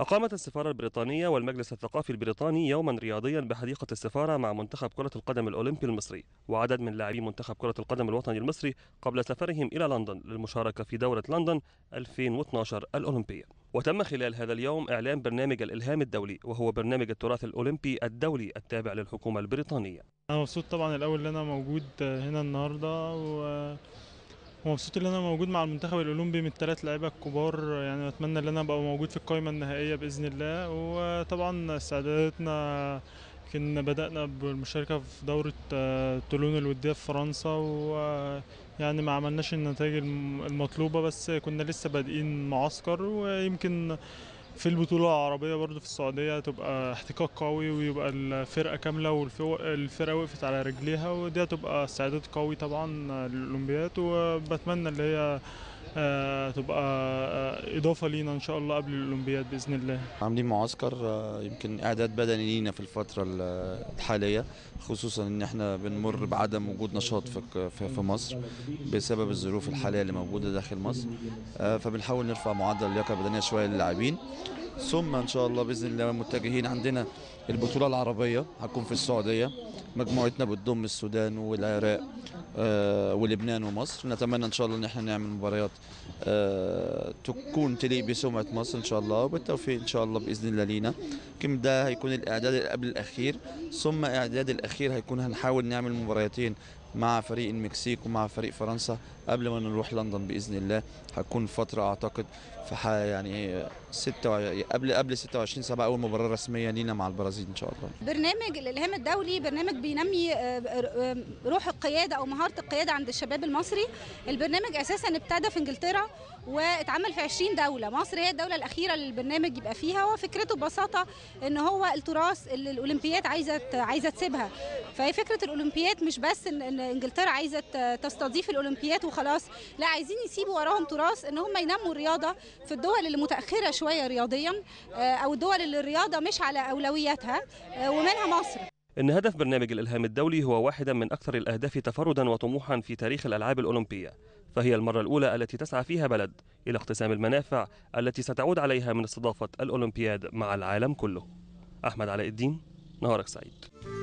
أقامت السفارة البريطانية والمجلس الثقافي البريطاني يوما رياضيا بحديقة السفارة مع منتخب كرة القدم الأولمبي المصري وعدد من لاعبي منتخب كرة القدم الوطني المصري قبل سفرهم إلى لندن للمشاركة في دورة لندن 2012 الأولمبية وتم خلال هذا اليوم إعلان برنامج الإلهام الدولي وهو برنامج التراث الأولمبي الدولي التابع للحكومة البريطانية انا مبسوط طبعا الاول ان انا موجود هنا النهارده و ومبسوط ان انا موجود مع المنتخب الاولمبي من الثلاث لعيبه الكبار يعني اتمنى ان انا ابقى موجود في القائمه النهائيه باذن الله وطبعا استعداداتنا كنا بدأنا بالمشاركة في دورة آه، تولون الودية في فرنسا ويعني ما عملناش النتائج الم- المطلوبة بس كنا لسه بادئين معسكر ويمكن في البطولة العربية برضو في السعودية تبقى احتكاك قوي ويبقى الفرقة كاملة والفرقة وقفت على رجليها ودي هتبقى استعداد قوي طبعا للأولمبياد وبتمنى اللي هي آه، تبقى آه، إضافة لينا إن شاء الله قبل الأولمبياد بإذن الله عاملين معسكر آه، يمكن اعداد بدني لينا في الفتره ال- الحاليه خصوصا ان احنا بنمر بعدم وجود نشاط في في في مصر بسبب الظروف الحاليه اللي موجوده داخل مصر آه، فبنحاول نرفع معدل اللياقه البدنيه شويه للاعبين ثم ان شاء الله باذن الله متجهين عندنا البطوله العربيه هتكون في السعوديه مجموعتنا بتضم السودان والعراق آه، ولبنان ومصر نتمنى ان شاء الله ان احنا نعمل مباريات آه، تكون تليق بسمعه مصر ان شاء الله وبالتوفيق ان شاء الله باذن الله لينا يمكن ده هيكون الاعداد اللي قبل الاخير ثم اعداد الاخير هيكون هنحاول نعمل مباريتين مع فريق المكسيك ومع فريق فرنسا قبل ما نروح لندن باذن الله هتكون فتره اعتقد في ح- يعني 6 قبل قبل 26 7 اول مباراه رسميه لينا مع البرازيل ان شاء الله برنامج الالهام الدولي برنامج بينمي آه، آه، روح القياده او مهاره القياده عند الشباب المصري البرنامج اساسا ابتدى في انجلترا واتعمل في 20 دوله مصر هي الدوله الاخيره اللي البرنامج يبقى فيها وفكرته ببساطه ان هو التراث اللي الاولمبياد عايزه عايزه تسيبها فهي فكره الاولمبياد مش بس ان إن انجلترا عايزه ت- تستضيف الاولمبياد وخلاص لا عايزين يسيبوا وراهم تراث ان هم ينموا الرياضه في الدول اللي متاخره شويه رياضيا آه، او الدول اللي الرياضه مش على اولوياتها آه، ومنها مصر إن هدف برنامج الإلهام الدولي هو واحدا من أكثر الأهداف تفردا وطموحا في تاريخ الألعاب الأولمبية فهي المرة الأولى التي تسعى فيها بلد إلى اقتسام المنافع التي ستعود عليها من استضافة الأولمبياد مع العالم كله أحمد علاء الدين نهارك سعيد